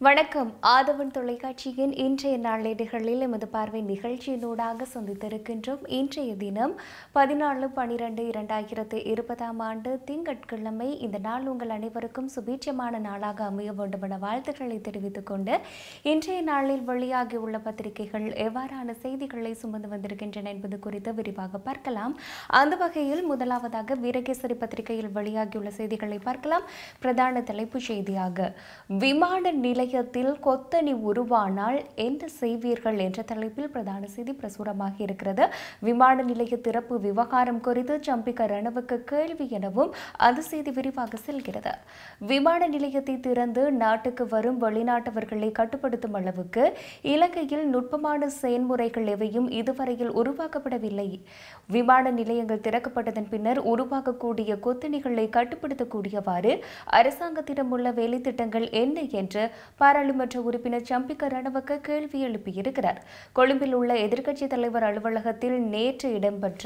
வணக்கம் ஆதவன் தொலைக்காட்சியின் இன்றைய நாளேடுகளில் எமது பார்வை நிகழ்ச்சியினூடாக சந்தித்திருக்கின்றோம் இன்றைய தினம் பதினாலு பனிரெண்டு இரண்டாயிரத்து இருபதாம் ஆண்டு திங்கட்கிழமை இந்த நாள் உங்கள் அனைவருக்கும் சுபீட்சமான நாளாக அமைய வேண்டும் என வாழ்த்துக்களை தெரிவித்துக் கொண்டு இன்றைய நாளில் வெளியாகியுள்ள பத்திரிகைகள் எவ்வாறான செய்திகளை சுமந்து வந்திருக்கின்றன என்பது குறித்து விரிவாக பார்க்கலாம் அந்த வகையில் முதலாவதாக வீரகேசரி பத்திரிகையில் வெளியாகியுள்ள செய்திகளை பார்க்கலாம் பிரதான தலைப்புச் செய்தியாக விமான நிலையத்தில் கொத்தணி உருவானால் என்ன செய்வீர்கள் என்ற தலைப்பில் பிரதான செய்தி பிரசுரமாகி இருக்கிறது விமான நிலைய திறப்பு விவகாரம் குறித்து சம்பிக்க ரணவுக்கு கேள்வி எனவும் அந்த செய்தி விரிவாக செல்கிறது விமான நிலையத்தை திறந்து நாட்டுக்கு வரும் வெளிநாட்டவர்களை கட்டுப்படுத்தும் அளவுக்கு இலங்கையில் நுட்பமான செயல்முறைகள் எவையும் இதுவரையில் உருவாக்கப்படவில்லை விமான நிலையங்கள் திறக்கப்பட்டதன் பின்னர் உருவாகக்கூடிய கொத்தணிகளை கட்டுப்படுத்தக்கூடியவாறு அரசாங்கத்திடம் உள்ள வேலைத்திட்டங்கள் என்ன என்று பாராளுமன்ற உறுப்பினர் சம்பிக்க ரணவக்க கேள்வி எழுப்பியிருக்கிறார் கொழும்பில் உள்ள எதிர்க்கட்சித் தலைவர் அலுவலகத்தில் நேற்று இடம்பெற்ற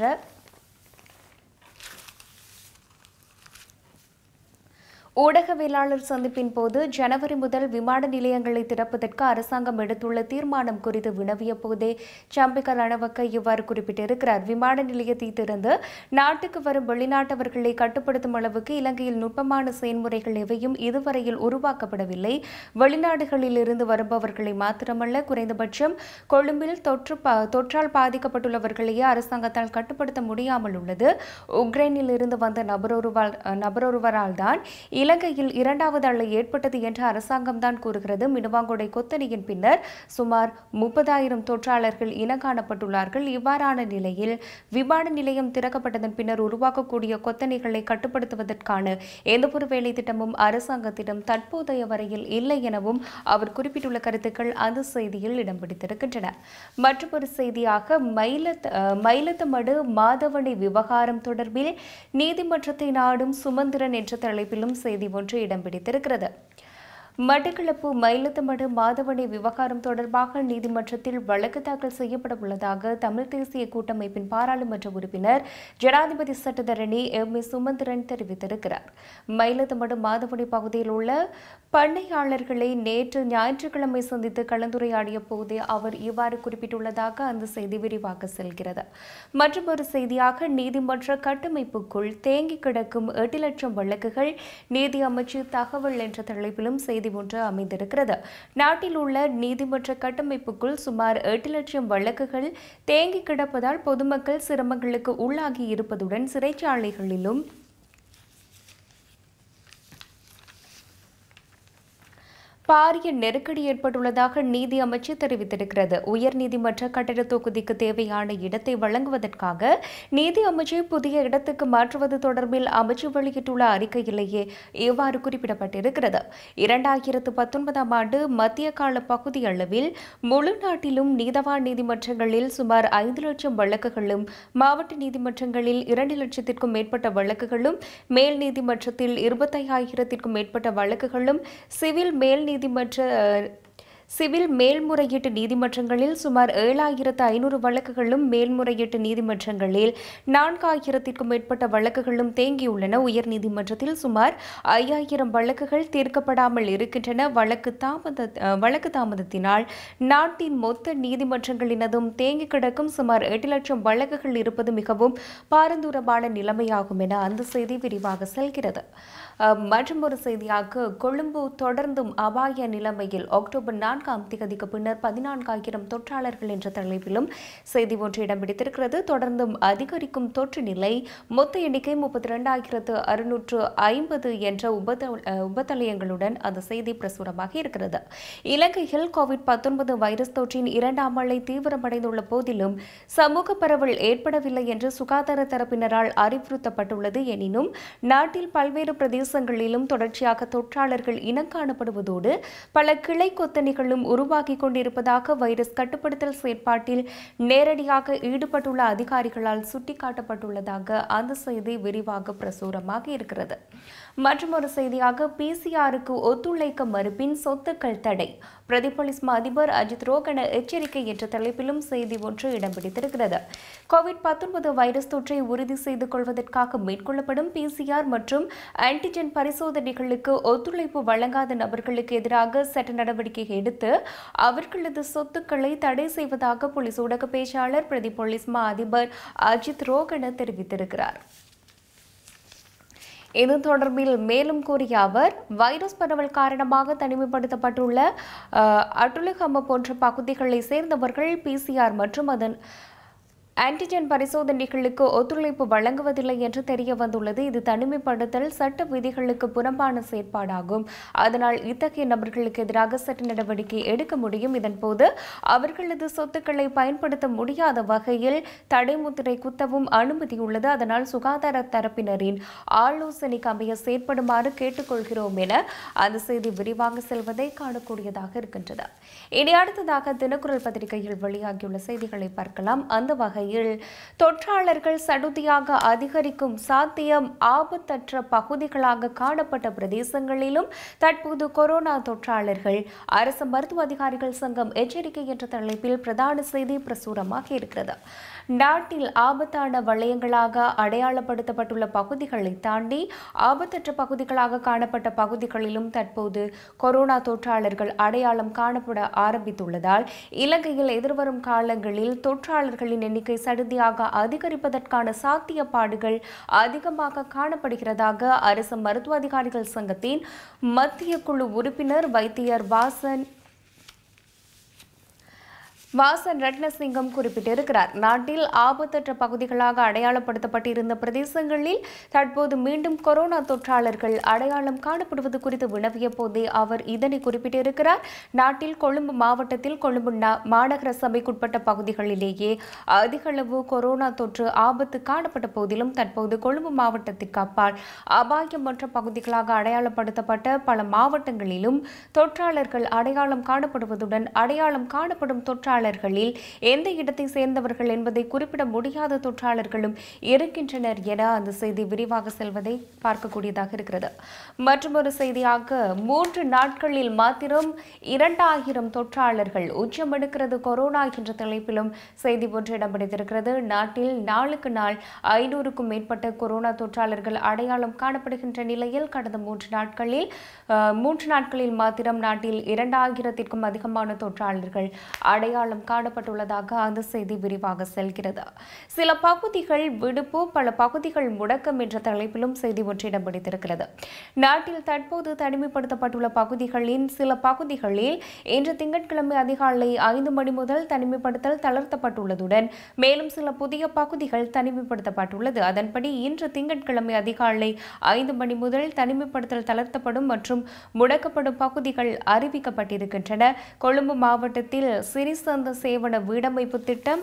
ஊடகவியலாளர் சந்திப்பின் போது ஜனவரி முதல் விமான நிலையங்களை திறப்பதற்கு அரசாங்கம் எடுத்துள்ள தீர்மானம் குறித்து வினவிய போதே சம்பிக்க ரணவக்க இவ்வாறு குறிப்பிட்டிருக்கிறார் விமான நிலையத்தை திறந்து நாட்டுக்கு வரும் வெளிநாட்டவர்களை கட்டுப்படுத்தும் அளவுக்கு இலங்கையில் நுட்பமான செயல்முறைகள் எவையும் இதுவரையில் உருவாக்கப்படவில்லை வெளிநாடுகளில் இருந்து வருபவர்களை மாத்திரமல்ல குறைந்தபட்சம் கொழும்பில் தொற்று பா- தொற்றால் பாதிக்கப்பட்டுள்ளவர்களையே அரசாங்கத்தால் கட்டுப்படுத்த முடியாமல் உள்ளது உக்ரைனில் இருந்து வந்த நபரொருவால் நபரொருவரால் தான் இலங்கையில் இரண்டாவது அலை ஏற்பட்டது என்று அரசாங்கம் தான் கூறுகிறது மினுவாங்கொடை கொத்தணியின் பின்னர் சுமார் முப்பதாயிரம் தொற்றாளர்கள் இனங்காணப்பட்டுள்ளார்கள் இவ்வாறான நிலையில் விமான நிலையம் திறக்கப்பட்டதன் பின்னர் உருவாக்கக்கூடிய கொத்தணிகளை கட்டுப்படுத்துவதற்கான எந்தவொரு வேலை திட்டமும் அரசாங்கத்திடம் தற்போதைய வரையில் இல்லை எனவும் அவர் குறிப்பிட்டுள்ள கருத்துக்கள் அந்த செய்தியில் இடம் பிடித்திருக்கின்றன மற்றொரு செய்தியாக மயிலத் அஹ், மயிலத்தமடு மாதவனை விவகாரம் தொடர்பில் நீதிமன்றத்தை நாடும் சுமந்திரன் என்ற தலைப்பிலும் செய்தி ஒன்று இடம் பிடித்திருக்கிறது மட்டக்களப்பு மயிலத்தமடு மாதவனை விவகாரம் தொடர்பாக நீதிமன்றத்தில் வழக்கு தாக்கல் செய்யப்பட உள்ளதாக தமிழ் தேசிய கூட்டமைப்பின் பாராளுமன்ற உறுப்பினர் ஜனாதிபதி சட்டத்தரணி எம் ஏ சுமந்திரன் தெரிவித்திருக்கிறார் மயிலத்தமடு மாதவனை பகுதியில் உள்ள பண்ணையாளர்களை நேற்று ஞாயிற்றுக்கிழமை சந்தித்து கலந்துரையாடிய போதே அவர் இவ்வாறு குறிப்பிட்டுள்ளதாக அந்த செய்தி விரிவாக செல்கிறது மற்றொரு செய்தியாக நீதிமன்ற கட்டமைப்புக்குள் தேங்கி கிடக்கும் எட்டு லட்சம் வழக்குகள் நீதி அமைச்சு தகவல் என்ற தலைப்பிலும் செய்தி ஒன்று அமைந்திருக்கிறது நாட்டில் உள்ள நீதிமன்ற கட்டமைப்புக்குள் சுமார் எட்டு லட்சம் வழக்குகள் தேங்கி கிடப்பதால் பொதுமக்கள் சிரமங்களுக்கு உள்ளாகி இருப்பதுடன் சிறைச்சாலைகளிலும் பாரிய நெருக்கடி ஏற்பட்டுள்ளதாக நீதி அமைச்சு தெரிவித்திருக்கிறது உயர்நீதிமன்ற கட்டட தொகுதிக்கு தேவையான இடத்தை வழங்குவதற்காக நீதி அமைச்சை புதிய இடத்துக்கு மாற்றுவது தொடர்பில் அமைச்சு வெளியிட்டுள்ள அறிக்கையிலேயே இவ்வாறு குறிப்பிடப்பட்டிருக்கிறது இரண்டாயிரத்து பத்தொன்பதாம் ஆண்டு மத்திய கால பகுதி அளவில் முழு நாட்டிலும் நீதவான் நீதிமன்றங்களில் சுமார் ஐந்து லட்சம் வழக்குகளும் மாவட்ட நீதிமன்றங்களில் இரண்டு லட்சத்திற்கும் மேற்பட்ட வழக்குகளும் மேல் நீதிமன்றத்தில் இருபத்தையாயிரத்திற்கும் மேற்பட்ட வழக்குகளும் சிவில் மேல் நீதிமன்ற சிவில் மேல்முறையீட்டு நீதிமன்றங்களில் சுமார் ஏழாயிரத்து ஐநூறு வழக்குகளும் மேல்முறையீட்டு நீதிமன்றங்களில் நான்காயிரத்திற்கும் மேற்பட்ட வழக்குகளும் தேங்கியுள்ளன உயர்நீதிமன்றத்தில் சுமார் ஐயாயிரம் வழக்குகள் தீர்க்கப்படாமல் இருக்கின்றன வழக்கு தாமத அஹ், வழக்கு தாமதத்தினால் நாட்டின் மொத்த நீதிமன்றங்களினதும் தேங்கி கிடக்கும் சுமார் எட்டு லட்சம் வழக்குகள் இருப்பது மிகவும் பாரந்தூரமான நிலைமையாகும் என அந்த செய்தி விரிவாக செல்கிறது அஹ், மற்றும் ஒரு செய்தியாக கொழும்பு தொடர்ந்தும் அபாய நிலைமையில் அக்டோபர் நான்காம் தேதிக்கு பின்னர் பதினான்காயிரம் தொற்றாளர்கள் என்ற தலைப்பிலும் செய்தி ஒன்று இடம் பிடித்திருக்கிறது தொடர்ந்தும் அதிகரிக்கும் தொற்று நிலை மொத்த எண்ணிக்கை முப்பத்தி ரெண்டாயிரத்து அறுநூற்று ஐம்பது என்ற உபத அஹ், உபதலயங்களுடன் அந்த செய்தி பிரசுரமாக இருக்கிறது இலங்கையில் கோவிட் பத்தொன்பது வைரஸ் தொற்றின் இரண்டாம் அலை தீவிரமடைந்துள்ள போதிலும் சமூக பரவல் ஏற்படவில்லை என்று சுகாதார தரப்பினரால் அறிவுறுத்தப்பட்டுள்ளது எனினும் நாட்டில் பல்வேறு பிரதேசங்களிலும் தொடர்ச்சியாக தொற்றாளர்கள் இனம் காணப்படுவதோடு பல கிளை கொத்தணிகளும் உருவாகி கொண்டிருப்பதாக வைரஸ் கட்டுப்படுத்தல் செயற்பாட்டில் நேரடியாக ஈடுபட்டுள்ள அதிகாரிகளால் சுட்டிக்காட்டப்பட்டுள்ளதாக அந்த செய்தி விரிவாக பிரசுரமாக இருக்கிறது மற்றும் ஒரு செய்தியாக பிசிஆருக்கு ஒத்துழைக்க மறுப்பின் சொத்துக்கள் தடை பிரதிபலிஸ் அதிபர் அஜித் ரோகன எச்சரிக்கை என்ற தலைப்பிலும் செய்தி ஒன்று இடம் பிடித்திருக்கிறது கோவிட் பத்தொன்பது வைரஸ் தொற்றை உறுதி செய்து கொள்வதற்காக மேற்கொள்ளப்படும் பிசிஆர் மற்றும் ஆன்டிஜென் பரிசோதனைகளுக்கு ஒத்துழைப்பு வழங்காத நபர்களுக்கு எதிராக சட்ட நடவடிக்கை எடுத்து அவர்களது சொத்துக்களை தடை செய்வதாக போலீஸ் ஊடக பேச்சாளர் பிரதி போலீஸ் மா அதிபர் அஜித் ரோகன தெரிவித்திருக்கிறார் இது தொடர்பில் மேலும் கூறிய அவர் வைரஸ் பரவல் காரணமாக தனிமைப்படுத்தப்பட்டுள்ள அஹ், அட்டுலகம போன்ற பகுதிகளை சேர்ந்தவர்கள் பிசிஆர் மற்றும் அதன் ஆன்டிஜென் பரிசோதனைகளுக்கு ஒத்துழைப்பு வழங்குவதில்லை என்று தெரிய வந்துள்ளது இது தனிமைப்படுத்தல் சட்ட விதிகளுக்கு புறம்பான செயற்பாடாகும் அதனால் இத்தகைய நபர்களுக்கு எதிராக சட்ட நடவடிக்கை எடுக்க முடியும் இதன்போது அவர்களது சொத்துக்களை பயன்படுத்த முடியாத வகையில் தடைமுத்திரை குத்தவும் அனுமதி உள்ளது அதனால் சுகாதார தரப்பினரின் ஆலோசனைக்கு அமைய செயற்படுமாறு கேட்டுக்கொள்கிறோம் என அந்த செய்தி விரிவாக செல்வதை காணக்கூடியதாக இருக்கின்றது இனி அடுத்ததாக தினக்குரல் பத்திரிகையில் வெளியாகியுள்ள செய்திகளை பார்க்கலாம் அந்த வகையில் தொற்றாளர்கள் சடுதியாக அதிகரிக்கும் சாத்தியம் ஆபத்தற்ற பகுதிகளாக காணப்பட்ட பிரதேசங்களிலும் தற்போது கொரோனா தொற்றாளர்கள் அரசு மருத்துவ அதிகாரிகள் சங்கம் எச்சரிக்கை என்ற தலைப்பில் பிரதான செய்தி பிரசுரமாக இருக்கிறது நாட்டில் ஆபத்தான வளையங்களாக அடையாளப்படுத்தப்பட்டுள்ள பகுதிகளை தாண்டி ஆபத்தற்ற பகுதிகளாக காணப்பட்ட பகுதிகளிலும் தற்போது கொரோனா தொற்றாளர்கள் அடையாளம் காணப்பட ஆரம்பித்துள்ளதால் இலங்கையில் எதிர்வரும் காலங்களில் தொற்றாளர்களின் எண்ணிக்கை சடுதியாக அதிகரிப்பதற்கான சாத்தியப்பாடுகள் அதிகமாக காணப்படுகிறதாக அரசு மருத்துவ அதிகாரிகள் சங்கத்தின் மத்திய குழு உறுப்பினர் வைத்தியர் வாசன் வாசன் ரட்னசிங்கம் குறிப்பிட்டிருக்கிறார் நாட்டில் ஆபத்தற்ற பகுதிகளாக அடையாளப்படுத்தப்பட்டிருந்த பிரதேசங்களில் தற்போது மீண்டும் கொரோனா தொற்றாளர்கள் அடையாளம் காணப்படுவது குறித்து வினவிய போதே அவர் இதனை குறிப்பிட்டிருக்கிறார் நாட்டில் கொழும்பு மாவட்டத்தில் கொழும்பு நா- மாநகர சபைக்குட்பட்ட பகுதிகளிலேயே அதிகளவு கொரோனா தொற்று ஆபத்து காணப்பட்ட போதிலும் தற்போது கொழும்பு மாவட்டத்திற்கு அப்பால் அபாயமற்ற பகுதிகளாக அடையாளப்படுத்தப்பட்ட பல மாவட்டங்களிலும் தொற்றாளர்கள் அடையாளம் காணப்படுவதுடன் அடையாளம் காணப்படும் தொற்றாளர்களில் எந்த இடத்தை சேர்ந்தவர்கள் என்பதை குறிப்பிட முடியாத தொற்றாளர்களும் இருக்கின்றனர் என அந்த செய்தி விரிவாக செல்வதை பார்க்கக்கூடியதாக இருக்கிறது மற்றொரு செய்தியாக மூன்று நாட்களில் மாத்திரம் இரண்டாயிரம் தொற்றாளர்கள் உச்சமெடுக்கிறது கொரோனா என்ற தலைப்பிலும் செய்தி ஒன்று இடம் பிடித்திருக்கிறது நாட்டில் நாளுக்கு நாள் ஐநூறுக்கும் மேற்பட்ட கொரோனா தொற்றாளர்கள் அடையாளம் காணப்படுகின்ற நிலையில் கடந்த மூன்று நாட்களில் அஹ், மூன்று நாட்களில் மாத்திரம் நாட்டில் இரண்டாயிரத்திற்கும் அதிகமான தொற்றாளர்கள் அடையாளம் காணப்பட்டுள்ளதாக அந்த செய்தி விரிவாக செல்கிறது சில பகுதிகள் விடுப்பு பல பகுதிகள் முடக்கம் என்ற தலைப்பிலும் செய்தி ஒன்று இடம் பிடித்திருக்கிறது நாட்டில் தற்போது தனிமைப்படுத்தப்பட்டுள்ள பகுதிகளின் சில பகுதிகளில் இன்று திங்கட்கிழமை அதிகாலை ஐந்து மணி முதல் தனிமைப்படுத்தல் தளர்த்தப்பட்டுள்ளதுடன் மேலும் சில புதிய பகுதிகள் தனிமைப்படுத்தப்பட்டுள்ளது அதன்படி இன்று திங்கட்கிழமை அதிகாலை ஐந்து மணி முதல் தனிமைப்படுத்தல் தளர்த்தப்படும் மற்றும் முடக்கப்படும் பகுதிகள் அறிவிக்கப்பட்டிருக்கின்றன கொழும்பு மாவட்டத்தில் சிறிசந்த சேவன வீடமைப்பு திட்டம்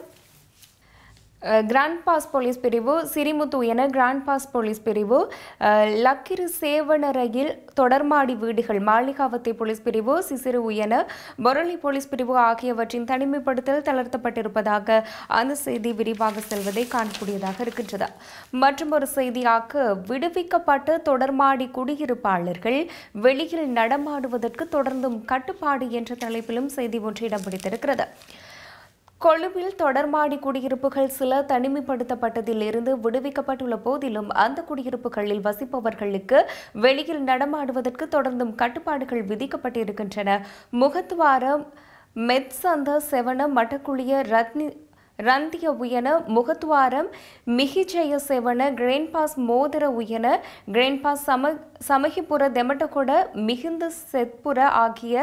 அஹ், கிராண்ட் பாஸ் போலீஸ் பிரிவு சிரிமுத்து என கிராண்ட் பாஸ் போலீஸ் பிரிவு அஹ், லக்கிரு சேவனரையில் தொடர்மாடி வீடுகள் மாளிகாவத்தை போலீஸ் பிரிவு சிசிறு என பொரளி போலீஸ் பிரிவு ஆகியவற்றின் தனிமைப்படுத்தல் தளர்த்தப்பட்டிருப்பதாக அந்த செய்தி விரிவாக செல்வதை காணக்கூடியதாக இருக்கின்றது மற்றும் ஒரு செய்தியாக விடுவிக்கப்பட்ட தொடர்மாடி குடியிருப்பாளர்கள் வெளியில் நடமாடுவதற்கு தொடர்ந்தும் கட்டுப்பாடு என்ற தலைப்பிலும் செய்தி ஒன்று இடம் பிடித்திருக்கிறது கொழும்பில் தொடர்மாடி குடியிருப்புகள் சில தனிமைப்படுத்தப்பட்டதிலிருந்து விடுவிக்கப்பட்டுள்ள போதிலும் அந்த குடியிருப்புகளில் வசிப்பவர்களுக்கு வெளியில் நடமாடுவதற்கு தொடர்ந்தும் கட்டுப்பாடுகள் விதிக்கப்பட்டிருக்கின்றன முகத்துவாரம் மெத்சந்த செவன மட்டக்குழிய ரத்னி Randiya Uyana Mugathuvaram Mihijaya Sevana Grandpass Mothira Uyana crane pass சம சமகிபுர தெமட்டகொட மிகுந்த செத்புர ஆகிய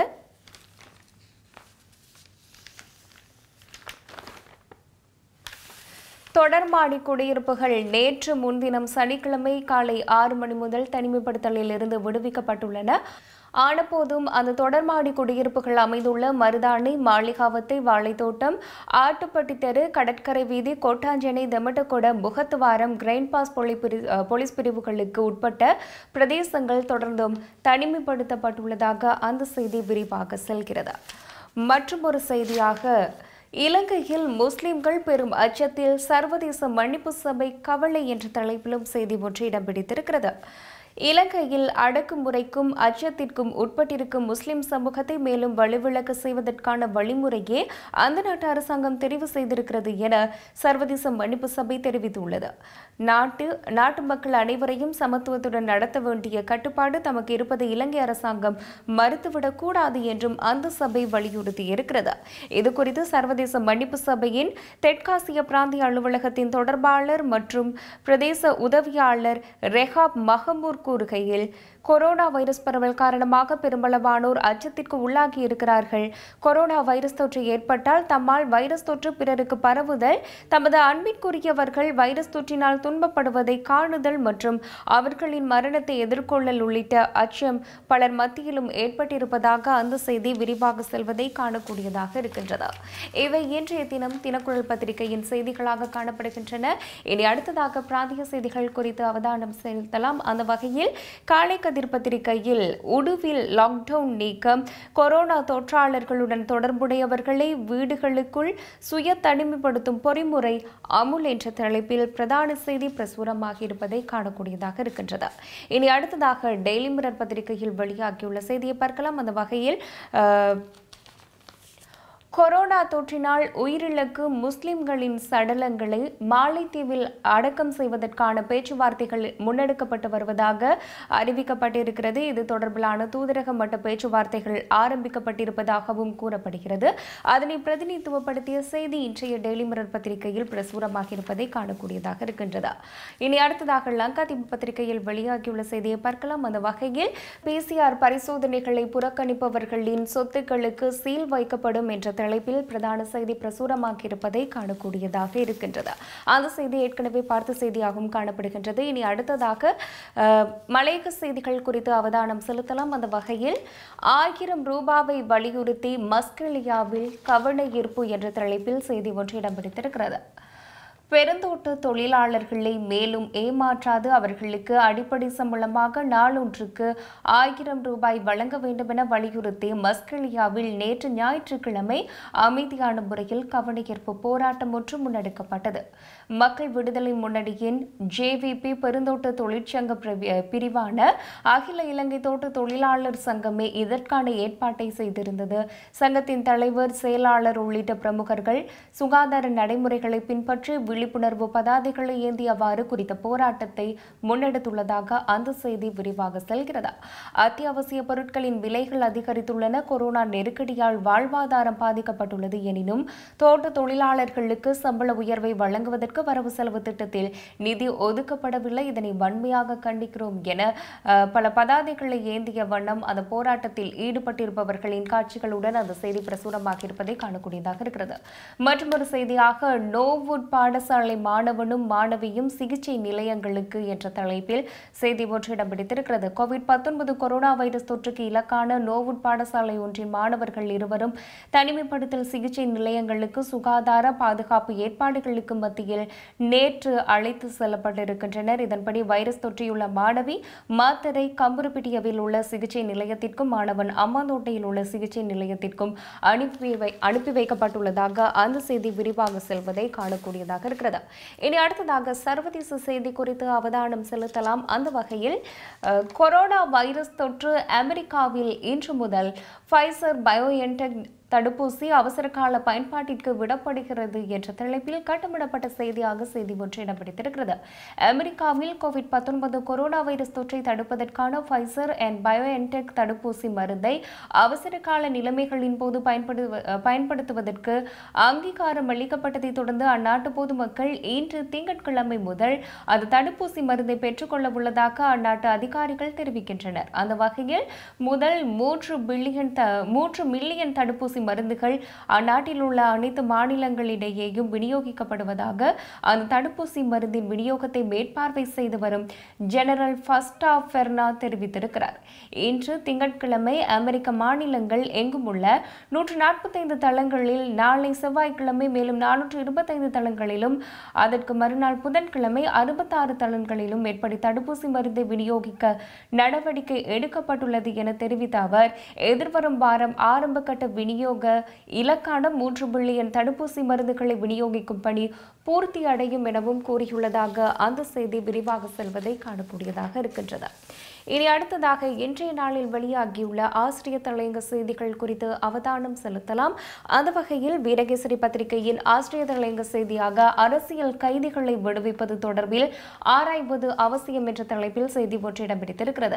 தொடர்மாடி குடியிருப்புகள் நேற்று முன்தினம் சனிக்கிழமை காலை ஆறு மணி முதல் தனிமைப்படுத்தலில் இருந்து விடுவிக்கப்பட்டுள்ளன ஆனபோதும் அந்த தொடர்மாடி குடியிருப்புகள் அமைந்துள்ள மருதாணி மாளிகாவத்தை வாழைத்தோட்டம் ஆட்டுப்பட்டி தெரு கடற்கரை வீதி கோட்டாஞ்சேனை தெமட்டகொட முகத்துவாரம் கிரைன் பாஸ் போலி பிரி- அஹ், போலீஸ் பிரிவுகளுக்கு உட்பட்ட பிரதேசங்கள் தொடர்ந்தும் தனிமைப்படுத்தப்பட்டுள்ளதாக அந்த செய்தி விரிவாக செல்கிறது மற்றும் ஒரு செய்தியாக இலங்கையில் முஸ்லிம்கள் பெரும் அச்சத்தில் சர்வதேச மன்னிப்பு சபை கவலை என்ற தலைப்பிலும் செய்தி ஒன்று இடம் பிடித்திருக்கிறது இலங்கையில் அடக்குமுறைக்கும் அச்சத்திற்கும் உட்பட்டிருக்கும் முஸ்லிம் சமூகத்தை மேலும் வலுவிழக்க செய்வதற்கான வழிமுறையே அந்த நாட்டு அரசாங்கம் தெரிவு செய்திருக்கிறது என சர்வதேச மன்னிப்பு சபை தெரிவித்துள்ளது நாட்டு நாட்டு மக்கள் அனைவரையும் சமத்துவத்துடன் நடத்த வேண்டிய கட்டுப்பாடு தமக்கு இருப்பதை இலங்கை அரசாங்கம் மறுத்துவிடக் கூடாது என்றும் அந்த சபை வலியுறுத்தியிருக்கிறது இதுகுறித்து சர்வதேச மன்னிப்பு சபையின் தெற்காசிய பிராந்திய அலுவலகத்தின் தொடர்பாளர் மற்றும் பிரதேச உதவியாளர் ரெஹாப் மஹமூர் கூறுகையில் கொரோனா வைரஸ் பரவல் காரணமாக பெரும்பளவானோர் அச்சத்திற்கு உள்ளாகி இருக்கிறார்கள் கொரோனா வைரஸ் தொற்று ஏற்பட்டால் தம்மால் வைரஸ் தொற்று பிறருக்கு பரவுதல் தமது அன்பிற்குரியவர்கள் வைரஸ் தொற்றினால் துன்பப்படுவதை காணுதல் மற்றும் அவர்களின் மரணத்தை எதிர்கொள்ளல் உள்ளிட்ட அச்சம் பலர் மத்தியிலும் ஏற்பட்டிருப்பதாக அந்த செய்தி விரிவாக செல்வதை காணக்கூடியதாக இருக்கின்றது இவை இன்றைய தினம் தினக்குரல் பத்திரிகையின் செய்திகளாக காணப்படுகின்றன இனி அடுத்ததாக பிராந்திய செய்திகள் குறித்து அவதானம் செலுத்தலாம் அந்த வகையில் காலை கதிர் பத்திரிகையில் உடுவில் லாக்டவுன் நீக்கம் கொரோனா தொற்றாளர்களுடன் தொடர்புடையவர்களை வீடுகளுக்குள் சுய தனிமைப்படுத்தும் பொறிமுறை அமுல் என்ற தலைப்பில் பிரதான செய்தி பிரசுரமாகி இருப்பதை காணக்கூடியதாக இருக்கின்றது இனி அடுத்ததாக டெய்லி மிரர் பத்திரிகையில் வெளியாகியுள்ள செய்தியை பார்க்கலாம் அந்த வகையில் அஹ், கொரோனா தொற்றினால் உயிரிழக்கு முஸ்லிம்களின் சடலங்களை மாலைத்தீவில் அடக்கம் செய்வதற்கான பேச்சுவார்த்தைகள் முன்னெடுக்கப்பட்டு வருவதாக அறிவிக்கப்பட்டிருக்கிறது இது தொடர்பிலான தூதரக மட்ட பேச்சுவார்த்தைகள் ஆரம்பிக்கப்பட்டிருப்பதாகவும் கூறப்படுகிறது அதனை பிரதிநிதித்துவப்படுத்திய செய்தி இன்றைய டெய்லி மிரர் பத்திரிகையில் பிரசுரமாக இருப்பதை காணக்கூடியதாக இருக்கின்றது இனி அடுத்ததாக லங்கா தீப பத்திரிகையில் வெளியாகியுள்ள செய்தியை பார்க்கலாம் அந்த வகையில் பிசிஆர் பரிசோதனைகளை புறக்கணிப்பவர்களின் சொத்துக்களுக்கு சீல் வைக்கப்படும் என்ற தலைப்பில் பிரதான செய்தி பிரசுரமாகி இருப்பதை காணக்கூடியதாக இருக்கின்றது அந்த செய்தி ஏற்கனவே பார்த்த செய்தியாகவும் காணப்படுகின்றது இனி அடுத்ததாக அஹ், மலையக செய்திகள் குறித்து அவதானம் செலுத்தலாம் அந்த வகையில் ஆயிரம் ரூபாவை வலியுறுத்தி மஸ்கலியாவில் கவன ஈர்ப்பு என்ற தலைப்பில் செய்தி ஒன்று இடம் பிடித்திருக்கிறது பெருந்தோட்ட தொழிலாளர்களை மேலும் ஏமாற்றாது அவர்களுக்கு அடிப்படை சம்பளமாக நாளொன்றுக்கு ஆயிரம் ரூபாய் வழங்க வேண்டுமென வலியுறுத்தி மஸ்கலியாவில் நேற்று ஞாயிற்றுக்கிழமை அமைதியான முறையில் கவனஈர்ப்பு போராட்டம் ஒன்று முன்னெடுக்கப்பட்டது மக்கள் விடுதலை முன்னணியின் ஜேவிபி பெருந்தோட்ட தொழிற்சங்க பிரிவி- பிரிவான அகில இலங்கை தோட்ட தொழிலாளர் சங்கமே இதற்கான ஏற்பாட்டை செய்திருந்தது சங்கத்தின் தலைவர் செயலாளர் உள்ளிட்ட பிரமுகர்கள் சுகாதார நடைமுறைகளை பின்பற்றி விழிப்புணர்வு பதாதைகளை ஏந்தியவாறு குறித்த போராட்டத்தை முன்னெடுத்துள்ளதாக அந்த செய்தி விரிவாக செல்கிறது அத்தியாவசிய பொருட்களின் விலைகள் அதிகரித்துள்ளன கொரோனா நெருக்கடியால் வாழ்வாதாரம் பாதிக்கப்பட்டுள்ளது எனினும் தோட்ட தொழிலாளர்களுக்கு சம்பள உயர்வை வழங்குவதற்கு வரவு செலவு திட்டத்தில் நிதி ஒதுக்கப்படவில்லை இதனை வன்மையாக கண்டிக்கிறோம் என அஹ், பல பதாதைகளை ஏந்திய வண்ணம் அந்த போராட்டத்தில் ஈடுபட்டிருப்பவர்களின் காட்சிகளுடன் அந்த செய்தி பிரசுரமாக இருப்பதை காணக்கூடியதாக இருக்கிறது மற்றொரு செய்தியாக நோவுட் பாடசாலை மாணவனும் மாணவியும் சிகிச்சை நிலையங்களுக்கு என்ற தலைப்பில் செய்தி ஒன்று இடம் பிடித்திருக்கிறது கோவிட் பத்தொன்பது கொரோனா வைரஸ் தொற்றுக்கு இலக்கான நோவுட் பாடசாலை ஒன்றின் மாணவர்கள் இருவரும் தனிமைப்படுத்தல் சிகிச்சை நிலையங்களுக்கு சுகாதார பாதுகாப்பு ஏற்பாடுகளுக்கு மத்தியில் நேற்று அழைத்து செல்லப்பட்டிருக்கின்றனர் இதன்படி வைரஸ் தொற்றியுள்ள மாணவி மாத்தரை கம்புருப்பிட்டியவில் உள்ள சிகிச்சை நிலையத்திற்கும் மாணவன் அம்மாந்தோட்டையில் உள்ள சிகிச்சை நிலையத்திற்கும் அனுப்பி வை அனுப்பி வைக்கப்பட்டுள்ளதாக அந்த செய்தி விரிவாக செல்வதை காணக்கூடியதாக இருக்கிறது இனி அடுத்ததாக சர்வதேச செய்தி குறித்து அவதானம் செலுத்தலாம் அந்த வகையில் அஹ், கொரோனா வைரஸ் தொற்று அமெரிக்காவில் இன்று முதல் ஃபைசர் பயோஎன்டெக் தடுப்பூசி அவசர கால பயன்பாட்டிற்கு விடப்படுகிறது என்ற தலைப்பில் கட்டமிடப்பட்ட செய்தியாக செய்தி ஒன்று இடம் பிடித்திருக்கிறது அமெரிக்காவில் கோவிட் 19 கொரோனா வைரஸ் தொற்றை தடுப்பதற்கான ஃபைசர் அண்ட் பயோஎன்டெக் தடுப்பூசி மருந்தை அவசர கால நிலைமைகளின் போது பயன்படுவ பயன்படுத்துவதற்கு அங்கீகாரம் அளிக்கப்பட்டதை தொடர்ந்து அந்நாட்டு பொதுமக்கள் இன்று திங்கட்கிழமை முதல் அது தடுப்பூசி மருந்தை பெற்றுக்கொள்ள உள்ளதாக அந்நாட்டு அதிகாரிகள் தெரிவிக்கின்றனர் அந்த வகையில் முதல் மூன்று பில்லியன் த மூன்று மில்லியன் தடுப்பூசி மருந்துகள் அந்நாட்டில் உள்ள அனைத்து மாநிலங்களிடையேயும் விநியோகிக்கப்படுவதாக அந்த தடுப்பூசி மருந்தின் விநியோகத்தை மேற்பார்வை செய்து வரும் ஜெனரல் ஃபஸ்டா ஃபெர்னா தெரிவித்திருக்கிறார் இன்று திங்கட்கிழமை அமெரிக்க மாநிலங்கள் எங்கும் உள்ள நூற்று நாற்பத்தைந்து தளங்களில் நாளை செவ்வாய்க்கிழமை மேலும் நானூற்று இருபத்தைந்து தளங்களிலும் அதற்கு மறுநாள் புதன்கிழமை அறுபத்தாறு தளங்களிலும் மேற்படி தடுப்பூசி மருந்தை விநியோகிக்க நடவடிக்கை எடுக்கப்பட்டுள்ளது என தெரிவித்த அவர் எதிர்வரும் வாரம் ஆரம்ப கட்ட விநியோக விநியோக இலக்கான மூன்று பில்லியன் தடுப்பூசி மருந்துகளை விநியோகிக்கும் பணி பூர்த்தி அடையும் எனவும் கூறியுள்ளதாக அந்த செய்தி விரிவாக செல்வதை காணக்கூடியதாக இருக்கின்றது இனி அடுத்ததாக இன்றைய நாளில் வெளியாகியுள்ள ஆசிரியர் தலையங்க செய்திகள் குறித்து அவதானம் செலுத்தலாம் அந்த வகையில் வீரகேசரி பத்திரிகையின் ஆசிரியர் தலையங்க செய்தியாக அரசியல் கைதிகளை விடுவிப்பது தொடர்பில் ஆராய்வது அவசியம் என்ற தலைப்பில் செய்தி ஒன்று இடம் பிடித்திருக்கிறது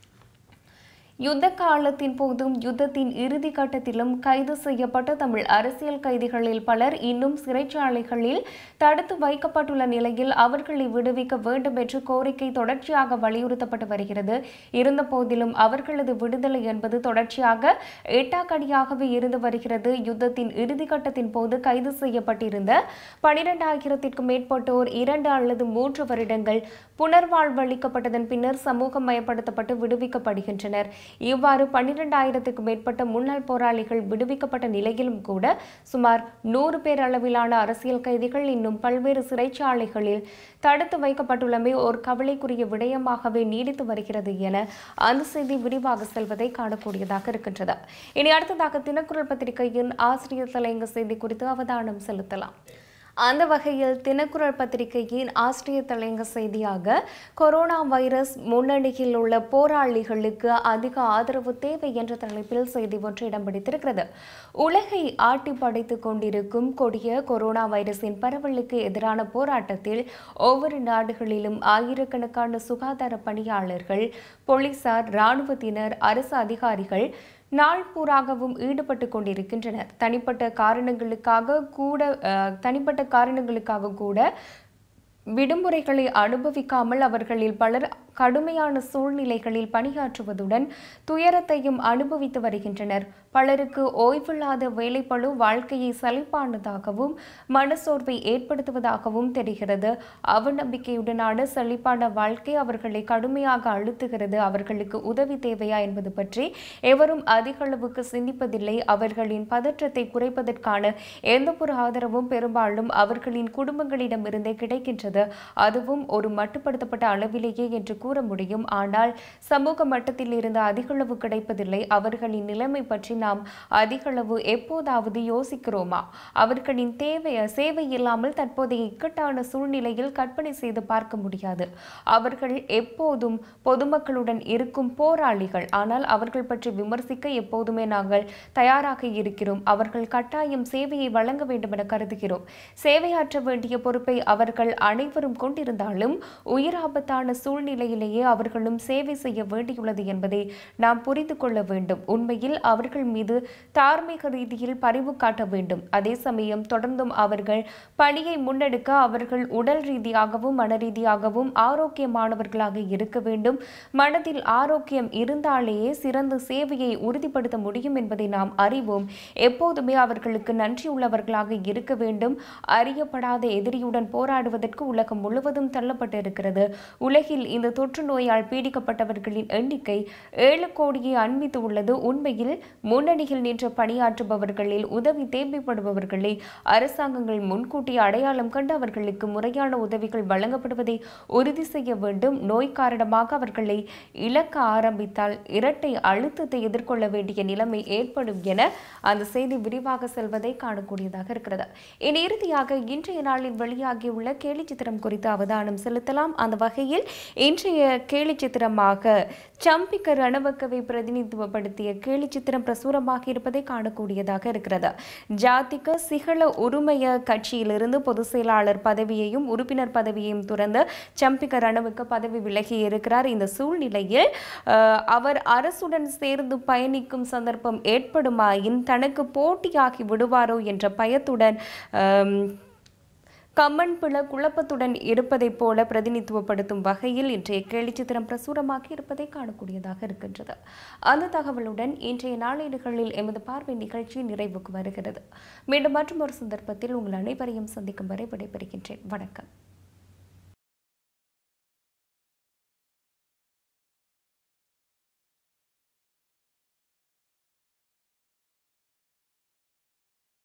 யுத்த காலத்தின் போதும் யுத்தத்தின் இறுதி கட்டத்திலும் கைது செய்யப்பட்ட தமிழ் அரசியல் கைதிகளில் பலர் இன்னும் சிறைச்சாலைகளில் தடுத்து வைக்கப்பட்டுள்ள நிலையில் அவர்களை விடுவிக்க வேண்டும் என்ற கோரிக்கை தொடர்ச்சியாக வலியுறுத்தப்பட்டு வருகிறது இருந்த போதிலும் அவர்களது விடுதலை என்பது தொடர்ச்சியாக எட்டாக்கடியாகவே இருந்து வருகிறது யுத்தத்தின் இறுதி கட்டத்தின் போது கைது செய்யப்பட்டிருந்த பனிரெண்டாயிரத்திற்கும் மேற்பட்டோர் இரண்டு அல்லது மூன்று வருடங்கள் புனர்வாழ்வளிக்கப்பட்டதன் பின்னர் சமூகமயப்படுத்தப்பட்டு விடுவிக்கப்படுகின்றனர் இவ்வாறு பன்னிரண்டாயிரத்துக்கும் மேற்பட்ட முன்னாள் போராளிகள் விடுவிக்கப்பட்ட நிலையிலும் கூட சுமார் நூறு பேர் அளவிலான அரசியல் கைதிகள் இன்னும் பல்வேறு சிறைச்சாலைகளில் தடுத்து வைக்கப்பட்டுள்ளமை ஒரு கவலைக்குரிய விடயமாகவே நீடித்து வருகிறது என அந்த செய்தி விரிவாக செல்வதை காணக்கூடியதாக இருக்கின்றது இனி அடுத்ததாக தினக்குரல் பத்திரிகையின் ஆசிரியர் தலையங்க செய்தி குறித்து அவதானம் செலுத்தலாம் அந்த வகையில் தினக்குரல் பத்திரிகையின் ஆசிரியர் தலையங்க செய்தியாக கொரோனா வைரஸ் முன்னணியில் உள்ள போராளிகளுக்கு அதிக ஆதரவு தேவை என்ற தலைப்பில் செய்தி ஒன்று இடம் பிடித்திருக்கிறது உலகை ஆட்டி படைத்துக் கொண்டிருக்கும் கொடிய கொரோனா வைரஸின் பரவலுக்கு எதிரான போராட்டத்தில் ஒவ்வொரு நாடுகளிலும் ஆயிரக்கணக்கான சுகாதார பணியாளர்கள் போலீசார் இராணுவத்தினர் அரசு அதிகாரிகள் நாள் பூராகவும் ஈடுபட்டு கொண்டிருக்கின்றனர் தனிப்பட்ட காரணங்களுக்காக கூட அஹ், தனிப்பட்ட காரணங்களுக்காக கூட விடுமுறைகளை அனுபவிக்காமல் அவர்களில் பலர் கடுமையான சூழ்நிலைகளில் பணியாற்றுவதுடன் துயரத்தையும் அனுபவித்து வருகின்றனர் பலருக்கு ஓய்வில்லாத வேலைப்பளு வாழ்க்கையை சலிப்பானதாகவும் மனசோர்வை ஏற்படுத்துவதாகவும் தெரிகிறது அவநம்பிக்கையுடனான சலிப்பான வாழ்க்கை அவர்களை கடுமையாக அழுத்துகிறது அவர்களுக்கு உதவி தேவையா என்பது பற்றி எவரும் அதிக அளவுக்கு சிந்திப்பதில்லை அவர்களின் பதற்றத்தை குறைப்பதற்கான எந்த ஒரு ஆதரவும் பெரும்பாலும் அவர்களின் குடும்பங்களிடமிருந்தே கிடைக்கின்றது அதுவும் ஒரு மட்டுப்படுத்தப்பட்ட அளவிலேயே என்று கூற முடியும் ஆனால் சமூக மட்டத்தில் இருந்து அதிகளவு கிடைப்பதில்லை அவர்களின் நிலைமை பற்றி நாம் அதிகளவு எப்போதாவது யோசிக்கிறோமா அவர்களின் தேவை சேவை இல்லாமல் தற்போதைய இக்கட்டான சூழ்நிலையில் கற்பனை செய்து பார்க்க முடியாது அவர்கள் எப்போதும் பொதுமக்களுடன் இருக்கும் போராளிகள் ஆனால் அவர்கள் பற்றி விமர்சிக்க எப்போதுமே நாங்கள் தயாராக இருக்கிறோம் அவர்கள் கட்டாயம் சேவையை வழங்க வேண்டும் என கருதுகிறோம் சேவையாற்ற வேண்டிய பொறுப்பை அவர்கள் அனைவரும் கொண்டிருந்தாலும் உயிர் ஆபத்தான சூழ்நிலையிலேயே அவர்களும் சேவை செய்ய வேண்டியுள்ளது என்பதை நாம் புரிந்து கொள்ள வேண்டும் உண்மையில் அவர்கள் மீது தார்மீக ரீதியில் பரிவு காட்ட வேண்டும் அதே சமயம் தொடர்ந்தும் அவர்கள் பணியை முன்னெடுக்க அவர்கள் உடல் ரீதியாகவும் மன ரீதியாகவும் ஆரோக்கியமானவர்களாக இருக்க வேண்டும் மனதில் ஆரோக்கியம் இருந்தாலேயே சிறந்த சேவையை உறுதிப்படுத்த முடியும் என்பதை நாம் அறிவோம் எப்போதுமே அவர்களுக்கு நன்றியுள்ளவர்களாக இருக்க வேண்டும் அறியப்படாத எதிரியுடன் போராடுவதற்கு உலகம் முழுவதும் தள்ளப்பட்டிருக்கிறது உலகில் இந்த தொற்று நோயால் பீடிக்கப்பட்டவர்களின் எண்ணிக்கை ஏழு கோடியை அண்மித்து உள்ளது உண்மையில் முன்னணியில் நின்று பணியாற்றுபவர்களில் உதவி தேவைப்படுபவர்களை அரசாங்கங்கள் முன்கூட்டி அடையாளம் கண்டு அவர்களுக்கு முறையான உதவிகள் வழங்கப்படுவதை உறுதி செய்ய வேண்டும் நோய் காரணமாக அவர்களை இழக்க ஆரம்பித்தால் இரட்டை அழுத்தத்தை எதிர்கொள்ள வேண்டிய நிலைமை ஏற்படும் என அந்த செய்தி விரிவாக செல்வதை காணக்கூடியதாக இருக்கிறது இனி இறுதியாக இன்றைய நாளில் வெளியாகியுள்ள கேலி சித்திரம் குறித்து அவதானம் செலுத்தலாம் அந்த வகையில் இன்றைய கேலி சித்திரமாக சம்பிக்க ரணவக்கவை பிரதிநிதித்துவப்படுத்திய கேலி சித்திரம் பிரசுரமாக இருப்பதை காணக்கூடியதாக இருக்கிறது ஜாதிக சிகள உரிமைய கட்சியிலிருந்து பொதுச் செயலாளர் பதவியையும் உறுப்பினர் பதவியையும் துறந்த சம்பிக்க ரணவுக்கு பதவி விலகி இருக்கிறார் இந்த சூழ்நிலையில் அஹ், அவர் அரசுடன் சேர்ந்து பயணிக்கும் சந்தர்ப்பம் ஏற்படுமாயின் தனக்கு போட்டியாகி விடுவாரோ என்ற பயத்துடன் அம், கம்மன் பிள குழப்பத்துடன் இருப்பதைப் போல பிரதிநிதித்துவப்படுத்தும் வகையில் இன்றைய கேலிச்சித்திரம் பிரசுரமாகி இருப்பதை காணக்கூடியதாக இருக்கின்றது அந்த தகவலுடன் இன்றைய நாளேடுகளில் எமது பார்வை நிகழ்ச்சி நிறைவுக்கு வருகிறது மீண்டும் மற்றும் ஒரு சந்தர்ப்பத்தில் உங்கள் அனைவரையும் சந்திக்கும் வரை விடைபெறுகின்றேன் வணக்கம்